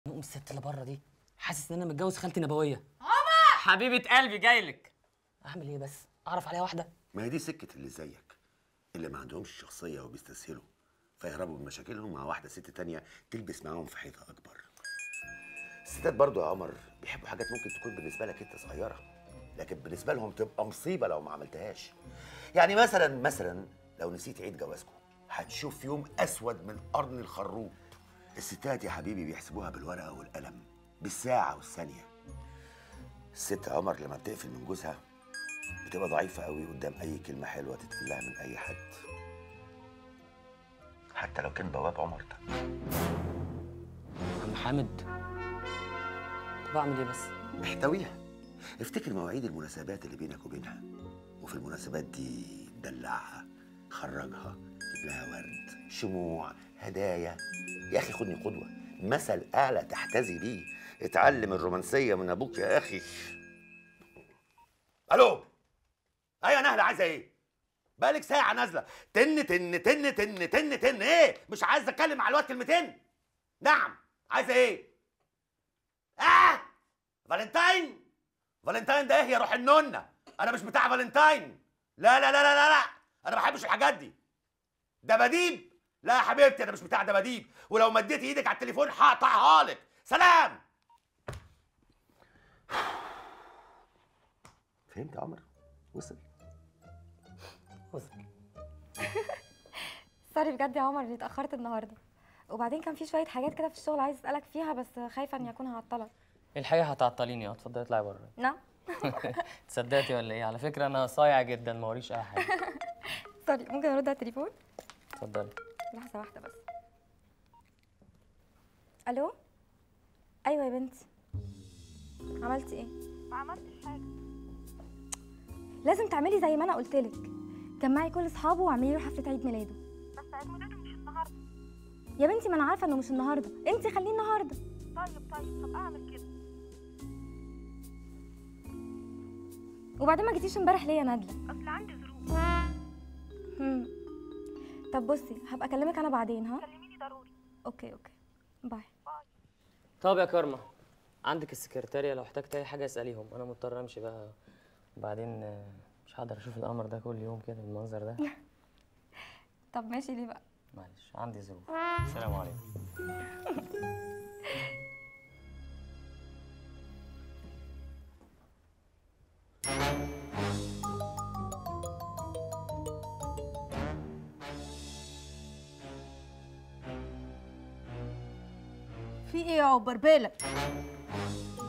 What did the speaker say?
نقوم الست اللي بره دي حاسس ان انا متجوز خالتي نبويه حبيبه قلبي جايلك اعمل ايه بس اعرف عليها واحده ما هي دي سكة اللي زيك اللي ما عندهمش شخصية وبيستسهلوا فيهربوا من مشاكلهم مع واحدة ست تانية تلبس معاهم في حيطة أكبر الستات برضو يا عمر بيحبوا حاجات ممكن تكون بالنسبة لك أنت صغيرة لكن بالنسبة لهم تبقى مصيبة لو ما عملتهاش يعني مثلا مثلا لو نسيت عيد جوازكم هتشوف يوم أسود من قرن الخروب الستات يا حبيبي بيحسبوها بالورقة والقلم بالساعة والثانية الست يا عمر لما بتقفل من جوزها بتبقى ضعيفة قوي قدام أي كلمة حلوة تتقلها من أي حد حتى لو كان بواب عمر ده عم حامد طب اعمل ايه بس احتويها افتكر مواعيد المناسبات اللي بينك وبينها وفي المناسبات دي دلعها خرجها جيب لها ورد شموع هدايا يا اخي خدني قدوه مثل اعلى تحتذي بيه اتعلم الرومانسيه من ابوك يا اخي الو ايوه نهله عايزه ايه بقالك ساعه نازله تن تن تن تن تن تن ايه مش عايز اتكلم مع الواد كلمتين نعم عايزه ايه اه فالنتاين فالنتاين ده ايه يا روح النونه انا مش بتاع فالنتاين لا لا لا لا لا, لا. انا ما بحبش الحاجات دي دباديب لا يا حبيبتي انا مش بتاع دباديب ولو مديتي ايدك على التليفون هقطعها لك سلام فهمت يا عمر وصل وصل سوري بجد يا عمر اني اتاخرت النهارده وبعدين كان في شويه حاجات كده في الشغل عايز اسالك فيها بس خايفه اني اكون هعطلك الحقيقه هتعطليني اه اتفضلي اطلعي بره نعم تصدقتي ولا ايه على فكره انا صايع جدا ما وريش اي حاجه سوري ممكن ارد على التليفون اتفضلي لحظه واحده بس الو ايوه يا بنتي عملتي ايه ما عملتش حاجة لازم تعملي زي ما انا قلت لك جمعي كل اصحابه واعملي له حفله عيد ميلاده بس عيد ميلاده مش النهاردة يا بنتي ما انا عارفه انه مش النهارده انت خليه النهارده طيب طيب طب أعمل كده وبعدين ما جيتيش امبارح ليه يا نادله أصل عندي ظروف هم. طب بصي هبقى اكلمك انا بعدين ها كلميني ضروري اوكي اوكي باي طب يا كارما عندك السكرتارية لو احتجت اي حاجه اساليهم انا مضطر امشي بقى وبعدين آه، مش هقدر اشوف القمر ده كل يوم كده بالمنظر ده طب ماشي ليه بقى معلش عندي ظروف السلام عليكم في ايه يا عبر بالك